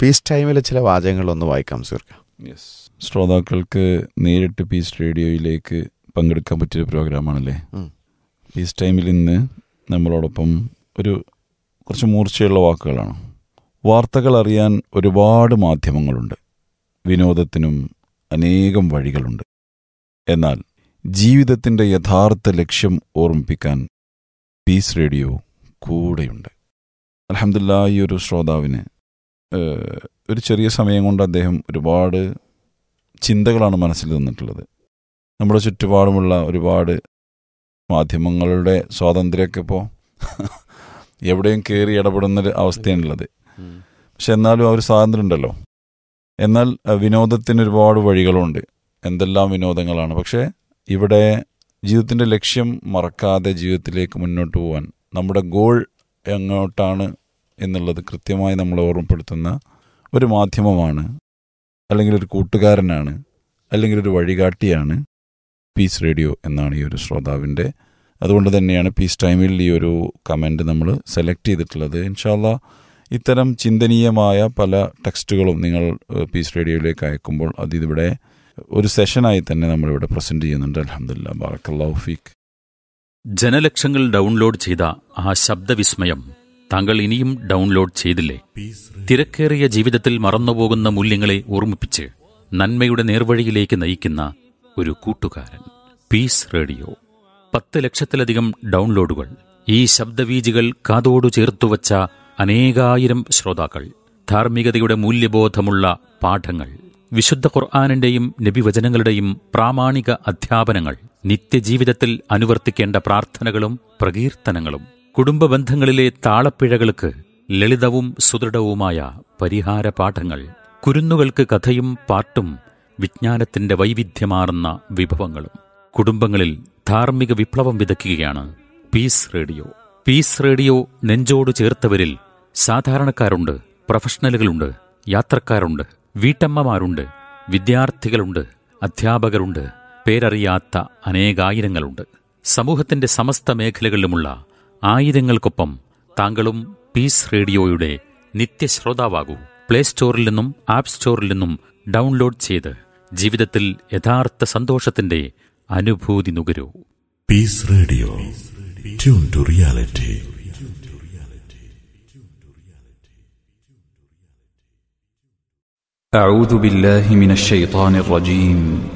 Piece ടൈമിലെ ചില വാചകങ്ങളൊന്ന് വായിക്കാം സുഹൃക്ക yes ശ്രോതാക്കൾക്ക് നേരിട്ട് പീസ് റേഡിയോയിലേക്ക് പങ്കെടുക്കാൻ പറ്റിയൊരു പ്രോഗ്രാമാണല്ലേ ഉം. പീസ് ടൈമിൽ ഇന്ന് നമ്മളോടൊപ്പം ഒരു കുറച്ച് മൂർച്ചയുള്ള വാക്കുകളാണ് വാർത്തകൾ അറിയാൻ ഒരുപാട് മാധ്യമങ്ങളുണ്ട് വിനോദത്തിനും അനേകം വഴികളുണ്ട് എന്നാൽ ജീവിതത്തിൻ്റെ യഥാർത്ഥ ലക്ഷ്യം ഓർമ്മിപ്പിക്കാൻ പീസ് റേഡിയോ കൂടെയുണ്ട് അലഹമില്ല ഈ ഒരു ശ്രോതാവിന് ഏഹ്, ഒരു ചെറിയ സമയം കൊണ്ട് അദ്ദേഹം ഒരുപാട് ചിന്തകളാണ് മനസ്സിൽ നിന്നിട്ടുള്ളത് നമ്മുടെ ചുറ്റുപാടുമുള്ള ഒരുപാട് മാധ്യമങ്ങളുടെ സ്വാതന്ത്ര്യമൊക്കെ ഇപ്പോൾ എവിടെയും കയറി ഇടപെടുന്നൊരു അവസ്ഥയാണുള്ളത് പക്ഷെ എന്നാലും ആ ഒരു സ്വാതന്ത്ര്യം ഉണ്ടല്ലോ എന്നാൽ അഹ്, വിനോദത്തിന് ഒരുപാട് വഴികളുണ്ട് എന്തെല്ലാം വിനോദങ്ങളാണ് പക്ഷേ ഇവിടെ ജീവിതത്തിൻ്റെ ലക്ഷ്യം മറക്കാതെ ജീവിതത്തിലേക്ക് മുന്നോട്ട് പോകാൻ നമ്മുടെ ഗോൾ എങ്ങോട്ടാണ് എന്നുള്ളത് കൃത്യമായി നമ്മളെ ഓർമ്മപ്പെടുത്തുന്ന ഒരു മാധ്യമമാണ് അല്ലെങ്കിൽ ഒരു കൂട്ടുകാരനാണ് അല്ലെങ്കിൽ ഒരു വഴികാട്ടിയാണ് പീസ് റേഡിയോ എന്നാണ് ഈ ഒരു ശ്രോതാവിൻ്റെ അതുകൊണ്ട് തന്നെയാണ് പീസ് ടൈമിൽ ഈ ഒരു കമൻറ്റ് നമ്മൾ സെലക്ട് ചെയ്തിട്ടുള്ളത് ഇൻഷാല്ല ഇത്തരം ചിന്തനീയമായ പല ടെക്സ്റ്റുകളും നിങ്ങൾ ഏഹ്, പീസ് റേഡിയോയിലേക്ക് അയക്കുമ്പോൾ അതിവിടെ ഒരു സെഷനായി തന്നെ നമ്മളിവിടെ പ്രസൻറ്റ് ചെയ്യുന്നുണ്ട് അലഹമില്ല ബാറക്കല്ലാഹു ഫീക്ക് ജനലക്ഷങ്ങൾ ഡൗൺലോഡ് ചെയ്ത ആ ശബ്ദവിസ്മയം താങ്കൾ ഇനിയും ഡൗൺലോഡ് ചെയ്തില്ലേ തിരക്കേറിയ ജീവിതത്തിൽ മറന്നുപോകുന്ന മൂല്യങ്ങളെ ഓർമ്മിപ്പിച്ച് നന്മയുടെ നേർവഴിയിലേക്ക് നയിക്കുന്ന ഒരു കൂട്ടുകാരൻ പീസ് റേഡിയോ പത്ത് ലക്ഷത്തിലധികം ഡൗൺലോഡുകൾ ഈ ശബ്ദവീജികൾ കാതോടു ചേർത്തുവച്ച അനേകായിരം ശ്രോതാക്കൾ ധാർമ്മികതയുടെ മൂല്യബോധമുള്ള പാഠങ്ങൾ വിശുദ്ധ ഖുർആാനിന്റെയും നബിവചനങ്ങളുടെയും പ്രാമാണിക അധ്യാപനങ്ങൾ നിത്യജീവിതത്തിൽ അനുവർത്തിക്കേണ്ട പ്രാർത്ഥനകളും പ്രകീർത്തനങ്ങളും കുടുംബ ബന്ധങ്ങളിലെ താളപ്പിഴകൾക്ക് ലളിതവും സുദൃഢവുമായ പരിഹാര പാഠങ്ങൾ കുരുന്നുകൾക്ക് കഥയും പാട്ടും വിജ്ഞാനത്തിന്റെ വൈവിധ്യമാർന്ന വിഭവങ്ങളും കുടുംബങ്ങളിൽ ധാർമ്മിക വിപ്ലവം വിതയ്ക്കുകയാണ് പീസ് റേഡിയോ പീസ് റേഡിയോ നെഞ്ചോട് ചേർത്തവരിൽ സാധാരണക്കാരുണ്ട് പ്രൊഫഷണലുകളുണ്ട് യാത്രക്കാരുണ്ട് വീട്ടമ്മമാരുണ്ട് വിദ്യാർത്ഥികളുണ്ട് അധ്യാപകരുണ്ട് പേരറിയാത്ത അനേകായിരങ്ങളുണ്ട് സമൂഹത്തിന്റെ സമസ്ത മേഖലകളിലുമുള്ള ആയിരങ്ങൾക്കൊപ്പം താങ്കളും പീസ് റേഡിയോയുടെ നിത്യശ്രോതാവാകൂ പ്ലേ സ്റ്റോറിൽ നിന്നും ആപ്പ് സ്റ്റോറിൽ നിന്നും ഡൗൺലോഡ് ചെയ്ത് ജീവിതത്തിൽ യഥാർത്ഥ സന്തോഷത്തിന്റെ അനുഭൂതി നുകരൂ Peace Radio. Tune to reality. أعوذ بالله من الشيطان الرجيم